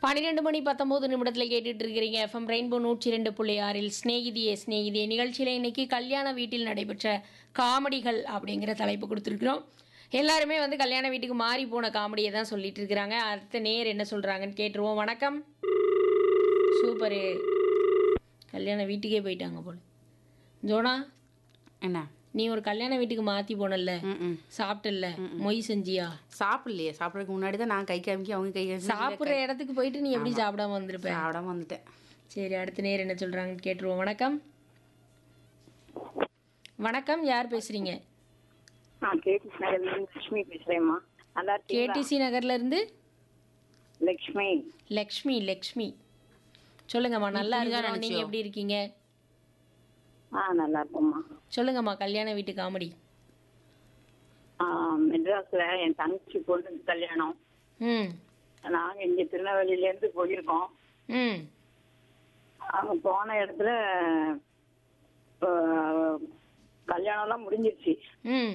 பன்னிரெண்டு மணி பத்தொம்போது நிமிடத்தில் கேட்டுட்டு இருக்கிறீங்க எஃப்எம் ரெயின்போ நூற்றி ரெண்டு புள்ளி ஆறில் ஸ்நேகிதியே ஸ்நேகிதியே நிகழ்ச்சியில் இன்னைக்கு கல்யாண வீட்டில் நடைபெற்ற காமெடிகள் அப்படிங்கிற தலைப்பு கொடுத்துருக்குறோம் எல்லாருமே வந்து கல்யாண வீட்டுக்கு மாறி போன காமெடியை தான் சொல்லிட்டு இருக்கிறாங்க அடுத்த நேர் என்ன சொல்கிறாங்கன்னு கேட்டுருவோம் வணக்கம் சூப்பரு கல்யாண வீட்டுக்கே போயிட்டாங்க போல ஜோனா என்ன நீ ஒரு கல்யாண வீட்டுக்கு மாற்றி போனல்ல ம் சாப்பிட்டல்ல மொய் செஞ்சியா சாப்பிடலையே சாப்பிட்றதுக்கு முன்னாடி தான் நான் கை காமிக்கி அவங்க கை காமிக்கி சாப்பிட்ற இடத்துக்கு போயிட்டு நீ எப்படி சாப்பிடாம வந்திருப்ப சாப்பிடாம வந்துட்டேன் சரி அடுத்த நேர் என்ன சொல்றாங்கன்னு கேட்டுருவோம் வணக்கம் வணக்கம் யார் பேசுறீங்க நான் கேடி நகர்ல இருந்து லட்சுமி பேசுறேம்மா நல்லா இருக்கீங்களா கேடிசி நகர்ல இருந்து லட்சுமி லக்ஷ்மி லக்ஷ்மி சொல்லுங்கம்மா நல்லா புரியுதா இருக்கோம் நீங்க நினைச்சோ? எப்படி இருக்கீங்க ஆ நல்லா இருக்கோம்மா சொல்லுங்கம்மா கல்யாண வீட்டு காமெடி ஆ, மெட்ராஸ்ல என் தங்கச்சி பொண்ணுக்கு கல்யாணம் ம் நாங்க இங்க திருநெல்வேலியில இருந்து போயிருக்கோம் ம் அங்க போன இடத்துல ஆ, கல்யாணம்லாம் முடிஞ்சிருச்சு ம்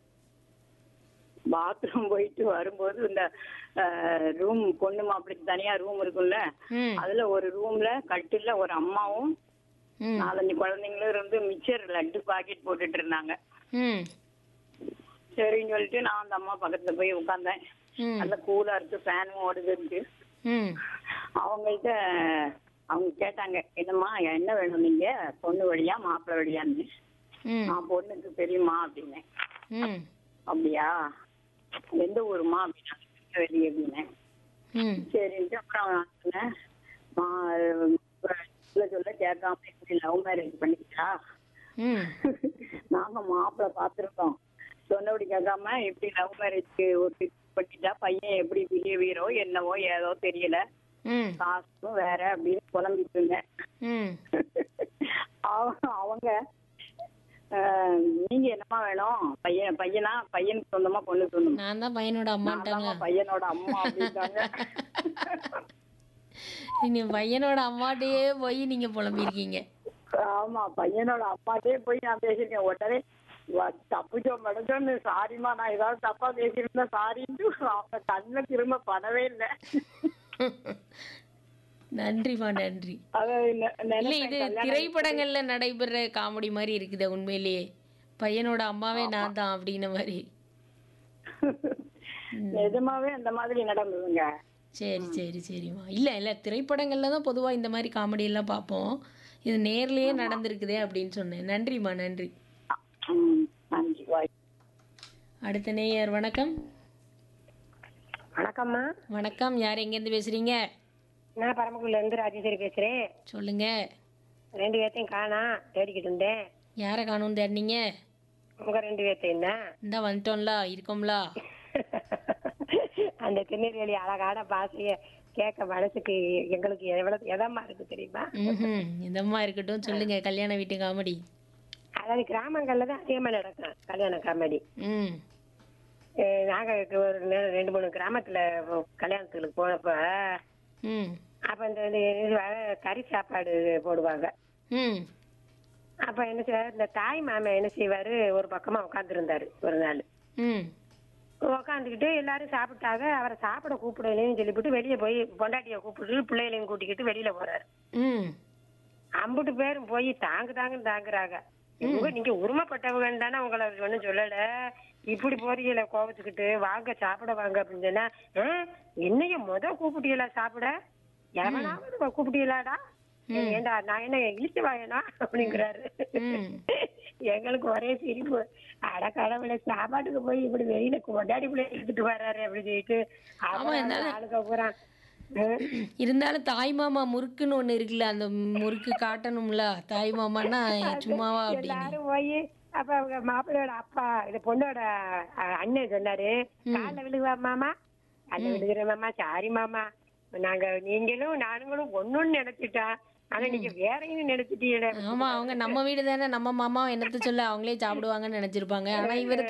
பாத்ரூம் போயிட்டு வரும்போது இந்த ரூம் பொண்ணு மாப்பிளைக்கு தனியா ரூம் இருக்கும்ல ம் அதுல ஒரு ரூம்ல கட்டில்ல ஒரு அம்மாவும் ம் நாலஞ்சு குழந்தைங்களும் இருந்து மிச்சர் லட்டு பாக்கெட் போட்டுட்டு இருந்தாங்க ம் சரின்னு சொல்லிட்டு நான் அந்த அம்மா பக்கத்துல போய் உட்கார்ந்தேன் ம் நல்ல கூலா இருக்கு ஃபேனும் ஓடுதுன்ட்டு ம் அவங்கள்ட்ட அவங்க கேட்டாங்க என்னம்மா என்ன வேணும் நீங்க பொண்ணு வழியா மாப்பிள்ளை வழியான்னு ம் நான் பொண்ணுக்கு பெரியம்மா அப்படின்னேன் ம் அப்படியா எந்த ஊருமா அப்படின்னா வெளி அப்படின்னேன் ம் சரின்ட்டு அப்புறம் நான் சொன்னேன் "மா, சொல்ல சொல்ல கேட்காம இப்படி லவ் மேரேஜ் பண்ணிக்கிட்டா ம் நாங்க மாப்பிள்ளை பார்த்துருக்கோம் சொன்னபடி கேட்காம எப்படி லவ் மேரேஜ்க்கு ஒரு பண்ணிட்டா பையன் எப்படி பிஹேவியரோ என்னவோ ஏதோ தெரியல ம் காசும் வேற அப்படின்னு புலம்பிட்டு இருந்தேன் ம் அவ- அவங்க அஹ், நீங்க என்னமா வேணும் பையன் பையனா பையனுக்கு சொந்தமா பொண்ணுக்கு சொந்தமா நான் தான் பையனோட நான் அம்மான்ட்டாங்க தாம்மா பையனோட அம்மா அப்படின்ட்டாங்க நீ பையனோட அம்மாட்டையே போய் நீங்க புலம்பியிருக்கீங்க ஆமா பையனோட அப்பாட்டே போய் நான் பேசியிருக்கேன் உடனே வ- தப்புச்சோ மடச்சோன்னு சாரிம்மா நான் ஏதாவது தப்பா பேசியிருந்தா சாரின்னு அவங்க கண்ணுல திரும்ப படவே இல்லை நன்றிமா நன்றி அதை நெ- இல்ல நினைப்பேன் இது கல்யாணம் திரைப்படங்கள்ல நடைபெற காமெடி மாதிரி இருக்குது உண்மையிலேயே பையனோட அம்மாவே நான் தான் அப்படின்ன மாதிரி நிஜமாவே அந்த மாதிரி நடந்ததுங்க சரி சரி சரிம்மா இல்ல இல்ல திரைப்படங்கள்ல தான் பொதுவா இந்த மாதிரி காமெடி எல்லாம் பார்ப்போம் இது நேர்லயே நடந்திருக்குதே அப்படின்னு சொன்னேன் நன்றிம்மா நன்றி ம், நன்றி வாய் அடுத்த நேயர் வணக்கம் வணக்கம்மா வணக்கம் யார் எங்கேருந்து பேசுறீங்க நான் பரமக்குடில இருந்து ராஜேஸ்வரி பேசுறேன் சொல்லுங்க ரெண்டு பேர்த்தையும் காணா தேடிக்கிட்டு இருந்தேன் யாரை காணும் தேடினீங்க உங்க ரெண்டு பேர்த்தையும் தான் இந்தா வந்துட்டோம்ல இருக்கோம்ல அந்த திருநெல்வேலி அழகான பாசைய கேட்க மனசுக்கு எங்களுக்கு எவ்வளவு எதமா இருக்கு தெரியுமா ம் இதமா இருக்கட்டும் சொல்லுங்க கல்யாண வீட்டு காமெடி அதாவது கிராமங்கள்ல தான் அதிகமா நடக்கும் கல்யாண காமெடி ம் அஹ் நாங்க ஒரு நே- ரெண்டு மூணு கிராமத்துல கல்யாணத்துக்கு போனப்ப ம் அப்ப இந்த இது இது வ- கறி சாப்பாடு போடுவாங்க ம் அப்ப என்ன செய்வாரு இந்த தாய் மாமன் என்ன செய்வாரு ஒரு பக்கமா உட்காந்துருந்தாரு ஒரு நாள் ம் உக்காந்துக்கிட்டு எல்லாரும் சாப்பிட்டாங்க அவரை சாப்பிட கூப்பிடலையும் சொல்லிவிட்டு வெளியே போய் பொண்டாட்டியை கூப்பிட்டு பிள்ளைகளையும் கூட்டிக்கிட்டு வெளியில போறாரு ம் அம்புட்டு பேரும் போய் தாங்கு தாங்குன்னு தாங்குறாங்க உங்க நீங்க உரிமைப்பட்டவங்கன்னு தானே உங்களை ஒண்ணும் சொல்லல இப்படி போறீங்கள கோவத்துக்கிட்டு வாங்க சாப்பிட வாங்க அப்படின்னு சொன்னா "ஆ, என்னைய முத கூப்பிட்டீங்களா சாப்பிட எவனாவது கூப்பிட்டீங்களாடா ஏண்டா நான் என்ன இழிச்சு வாயனா அப்படிங்கிறாரு ம். எங்களுக்கு ஒரே சிரிப்பு அட கடவுளை சாப்பாட்டுக்கு போய் இப்படி வெளியில கொண்டாடி பிள்ளை எடுத்துட்டு வர்றாரு அப்படின்னு சொல்லிட்டு அப்புறம் அந்த ஆளுங்க பூரா "ம், இருந்தாலும் தாய் மாமா முறுக்குன்னு ஒண்ணு இருக்குல்ல அந்த முறுக்கு காட்டணும்ல தாய் மாமான்னா சும்மாவா அப்படின்னு எல்லாரும் போய் அப்ப அவங்க மாப்பிள்ளையோட அப்பா இந்த பொண்ணோட அஹ், அண்ணன் சொன்னாரு காலைல விழுகுவா மாமா காலைல விழுகிறேன் மாமா சாரி மாமா நாங்க நீங்களும் நானுங்களும் ஒண்ணுன்னு நினைச்சிட்டோம் ஆனா நீங்க வேறையும் நினைச்சிட்டீங்க ஆமா அவங்க நம்ம வீடு தானே நம்ம மாமா என்னத்த சொல்ல அவங்களே சாப்பிடுவாங்கன்னு நினைச்சிருப்பாங்க ஆனா இவர்